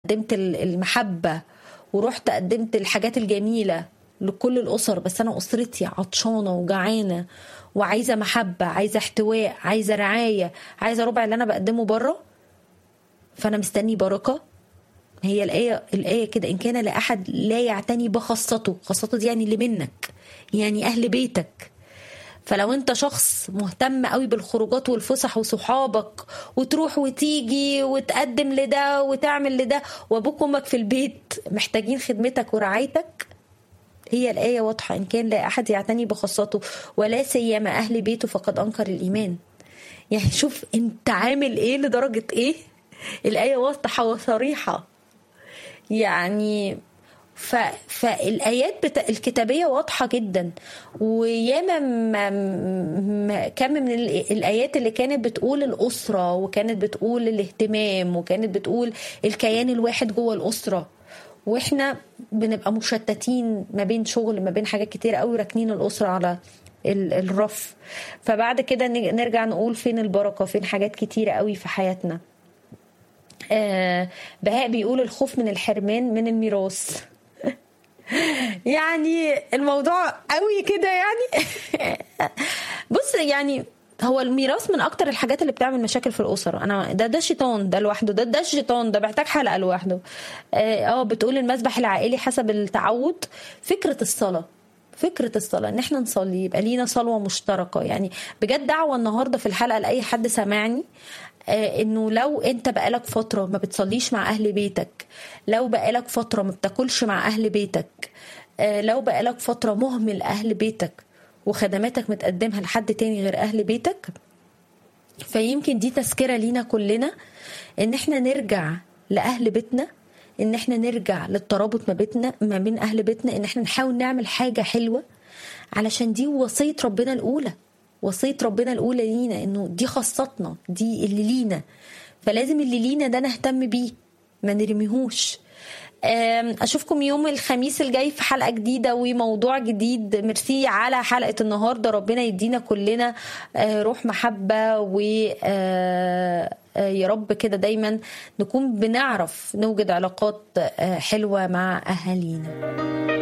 قدمت المحبة ورحت قدمت الحاجات الجميلة لكل الأسر بس أنا أسرتي عطشانة وجعانة وعايزة محبة عايزة احتواء عايزة رعاية عايزة ربع اللي أنا بقدمه بره فأنا مستني بركة هي الآية الآية كده إن كان لأحد لا يعتني بخاصته خاصته دي يعني اللي منك يعني أهل بيتك فلو انت شخص مهتم قوي بالخروجات والفسح وصحابك وتروح وتيجي وتقدم لده وتعمل لده وابوك وامك في البيت محتاجين خدمتك ورعايتك هي الآية واضحة إن كان لا أحد يعتني بخاصته ولا سيما أهل بيته فقد أنكر الإيمان يعني شوف أنت عامل إيه لدرجة إيه الآية واضحة وصريحة يعني ف... فالايات بتا... الكتابيه واضحه جدا وياما ما... ما... كم من الايات اللي كانت بتقول الاسره وكانت بتقول الاهتمام وكانت بتقول الكيان الواحد جوه الاسره واحنا بنبقى مشتتين ما بين شغل ما بين حاجات كتير قوي راكنين الاسره على الرف فبعد كده نرجع نقول فين البركه فين حاجات كتيره قوي في حياتنا آه بهاء بيقول الخوف من الحرمان من الميراث يعني الموضوع قوي كده يعني بص يعني هو الميراث من اكتر الحاجات اللي بتعمل مشاكل في الاسره انا ده ده شيطان ده لوحده ده ده الشيطان ده محتاج حلقه لوحده اه بتقول المسبح العائلي حسب التعود فكره الصلاه فكره الصلاه ان احنا نصلي يبقى لينا صلوه مشتركه يعني بجد دعوه النهارده في الحلقه لاي حد سامعني انه لو انت بقالك فتره ما بتصليش مع اهل بيتك لو بقالك فتره ما بتاكلش مع اهل بيتك لو بقالك فتره مهمل اهل بيتك وخدماتك متقدمها لحد تاني غير اهل بيتك فيمكن دي تذكره لينا كلنا ان احنا نرجع لاهل بيتنا ان احنا نرجع للترابط ما بيتنا ما بين اهل بيتنا ان احنا نحاول نعمل حاجه حلوه علشان دي وصيه ربنا الاولى وصيه ربنا الاولى لينا انه دي خاصتنا دي اللي لينا فلازم اللي لينا ده نهتم بيه ما نرميهوش اشوفكم يوم الخميس الجاي في حلقه جديده وموضوع جديد ميرسي على حلقه النهارده ربنا يدينا كلنا روح محبه و يا رب كده دايما نكون بنعرف نوجد علاقات حلوه مع اهالينا